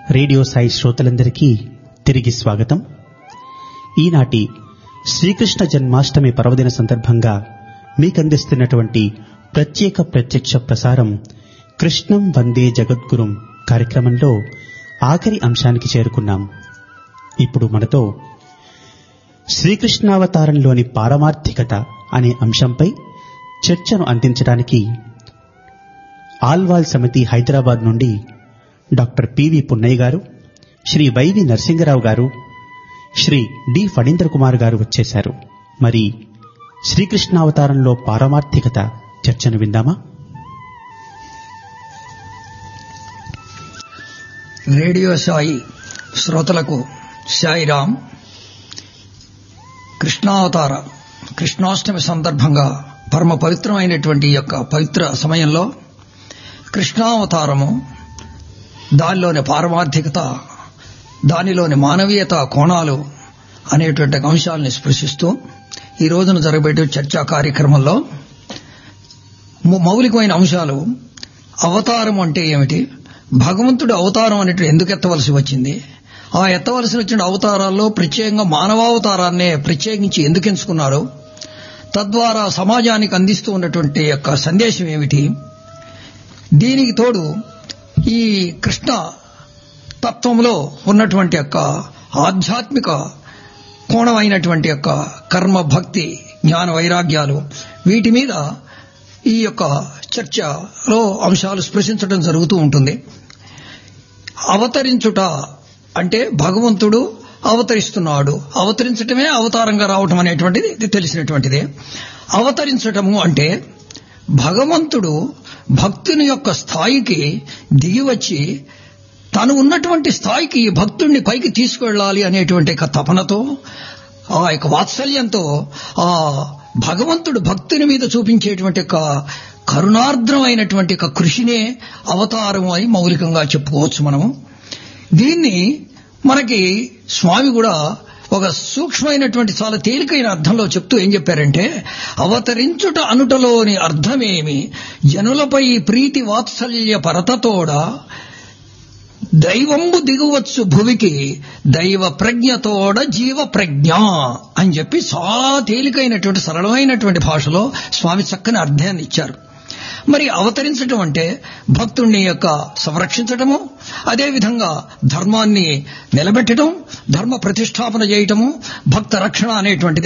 radio Sai శ్రోతలందరికీ తిరిగి స్వాగతం ఈనాటి శ్రీకృష్ణ జన్మాష్టమి పర్వదిన సందర్భంగా మీకందిస్తున్నటువంటి ప్రత్యేక ప్రత్యక్ష ప్రసారం కృష్ణం వందే జగద్గురుం కార్యక్రమంలో ఆఖరి అంశానికి చేరుకున్నాం ఇప్పుడు మనతో శ్రీకృష్ణావతారంలోని పారమార్థికత అనే అంశంపై చర్చను అందించడానికి ఆల్వాల్ సమితి హైదరాబాద్ నుండి డాక్టర్ పివి పున్నయ్య గారు శ్రీ వైవి నరసింగరావు గారు శ్రీ డి ఫణీంద్ర కుమార్ గారు వచ్చేశారు మరి శ్రీకృష్ణావతారంలో పారమార్థికత చర్చను విందామా రేడియో సాయి శ్రోతలకు సాయిరాం కృష్ణావతార కృష్ణాష్టమి సందర్భంగా పరమ పవిత్రమైనటువంటి ఈ యొక్క పవిత్ర సమయంలో కృష్ణావతారము దానిలోని పారమార్థికత దానిలోని మానవీయత కోణాలు అనేటువంటి అంశాలని స్పృశిస్తూ ఈ రోజున జరగబెట్టే చర్చా కార్యక్రమంలో ము- మౌలికమైన అంశాలు అవతారం అంటే ఏమిటి భగవంతుడు అవతారం అనేటువంటి ఎందుకు ఎత్తవలసి వచ్చింది ఆ ఎత్తవలసి వచ్చిన అవతారాల్లో ప్రత్యేకంగా మానవావతారాన్నే ప్రత్యేకించి ఎందుకు ఎంచుకున్నారు తద్వారా సమాజానికి అందిస్తూ ఉన్నటువంటి యొక్క సందేశం ఏమిటి దీనికి తోడు ఈ కృష్ణ తత్వంలో ఉన్నటువంటి యొక్క ఆధ్యాత్మిక కోణమైనటువంటి యొక్క కర్మ భక్తి జ్ఞాన వైరాగ్యాలు వీటి మీద ఈ యొక్క చర్చలో అంశాలు స్పృశించడం జరుగుతూ ఉంటుంది అవతరించుట అంటే భగవంతుడు అవతరిస్తున్నాడు అవతరించటమే అవతారంగా రావటం అనేటువంటిది ఇది తెలిసినటువంటిదే అవతరించటము అంటే భగవంతుడు భక్తుని యొక్క స్థాయికి దిగివచ్చి తను ఉన్నటువంటి స్థాయికి ఈ భక్తుడిని పైకి తీసుకెళ్ళాలి అనేటువంటి ఒక తపనతో ఆ యొక్క వాత్సల్యంతో ఆ భగవంతుడు భక్తుని మీద చూపించేటువంటి ఒక కరుణార్ద్రమైనటువంటి ఒక కృషినే అవతారం అని మౌలికంగా చెప్పుకోవచ్చు మనము దీన్ని మనకి స్వామి కూడా ఒక సూక్ష్మమైనటువంటి చాలా తేలికైన అర్థంలో చెప్తూ ఏం చెప్పారంటే అవతరించుట అనుటలోని అర్థమేమి జనులపై ప్రీతి వాత్సల్య పరతతోడ దైవంబు దిగువచ్చు భువికి దైవ ప్రజ్ఞతోడ జీవ ప్రజ్ఞ అని చెప్పి చాలా తేలికైనటువంటి సరళమైనటువంటి భాషలో స్వామి చక్కని అర్థాన్ని ఇచ్చారు మరి అవతరించటం అంటే భక్తుణ్ణి యొక్క సంరక్షించటము అదేవిధంగా ధర్మాన్ని నిలబెట్టడం ధర్మ ప్రతిష్టాపన చేయటము భక్త రక్షణ అనేటువంటిది